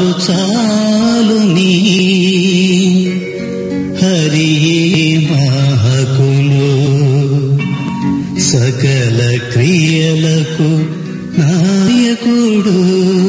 చాలు చాలు నీ హరి మాకును సకల క్రియలకు నాయకుడు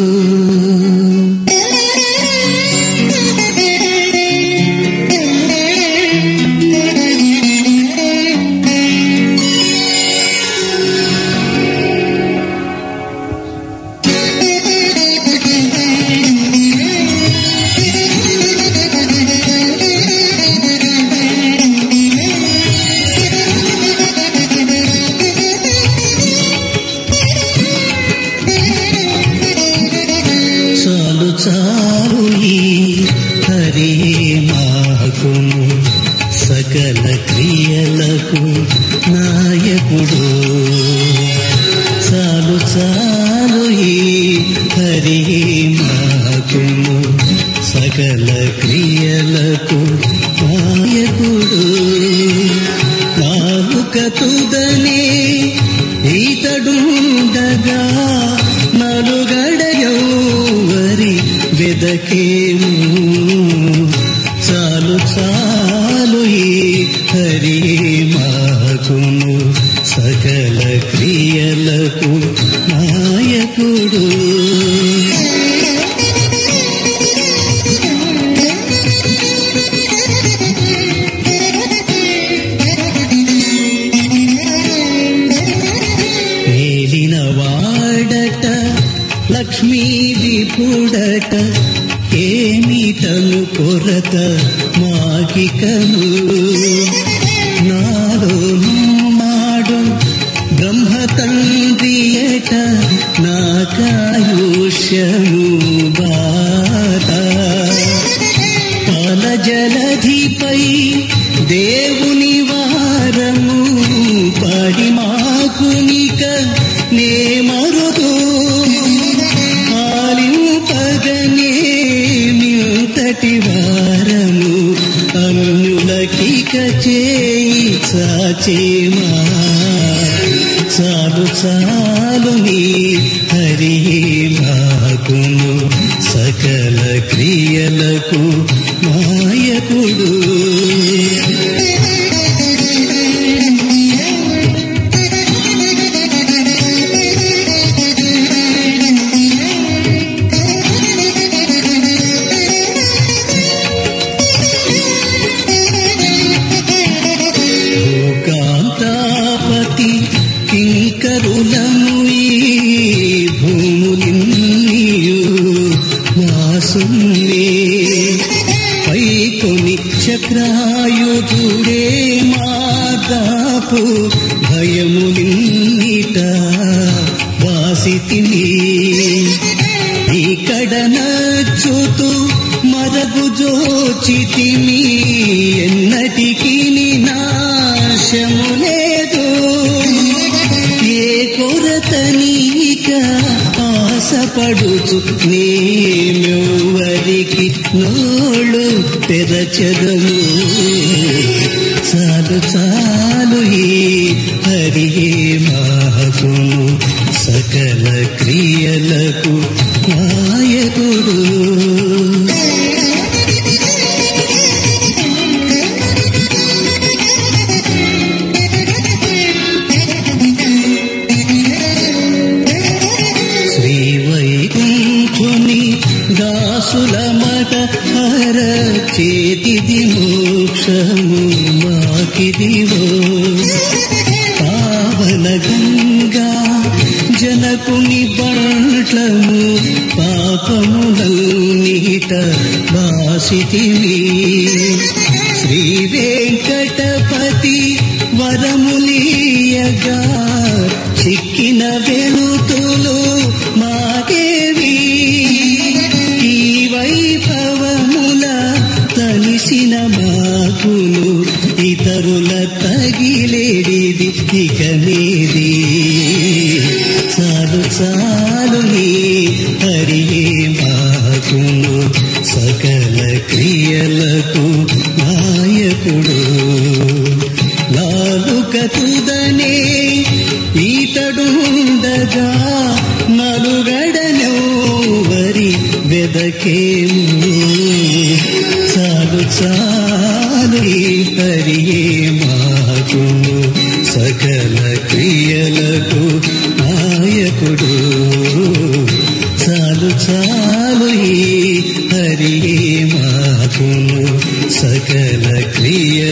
చాలు చాలు ఈ హరి మాకును సకల క్రియలకు నాయకుడు చాలు చాలు ఈ హరి మాకును సకల క్రియలకు నాయకుడు నాలుక తుదనే ఈతడుండగా నలుగడయౌవరి వెదకేము చాలు చాలు ఈ హరి మాకును సకల క్రియలకు నాయకుడు ఏలిన వాడట లక్ష్మీ విపుడట ఏమిటను కొరత మాకికను నాలోను మాడు బ్రహ్మ తండ్రియట నాకాయుష్యము బాధ పాల జలధిపై దేవుని వారము పడి మాకునిక నే మరుదు పాలింపగనే మింతటి వారము అన్యులకిక చేయి చాచేమా చాలు చాలు నీ హరి మాకును సకల క్రియలకు నాయకుడు భూకాంతాపతి కింకరులము ఈ భూములిన్నీయు వాసునే పైకొని చక్రాయుధుడే మాదాపు భయములిన్నిట వాసితిని ఇక్కడ నచ్చుతూ మరగు జోచితిమి ఎన్నటికి నాశము లేదు ఏ కొరత నీక ఆశపడుచు నేమెవ్వరికి నోళ్ళు తెరచదము చాలు చాలు ఈ హరి మాకును సకల క్రియలకు నాయకుడు శ్రీ వైకుంఠుని దాసుల మట హర చేతిది మోక్షము మాకిదివో పావన గంగా జనకుని బంట్లము పాపములన్నీట బాసితివి శ్రీ వెంకటపతి వరములీయగా చిక్కిన వెలుతులు మాకేవి ఈ వైభవముల తలిసిన మాకును ఇతరుల తగిలేడిది ఇక నీది చాలు చాలు నీ హరి మాకును సకల క్రియలకు నాయకుడు నాలుక తుదనే ఈతడుండగా నలుగడనెవ్వరి వెద వెదకేము చాలు చాలు ఈ హరియే మాకును సకల క్రియలకు నాయకుడు చాలు చాలు ఈ హరియే మాకును సకల క్రియ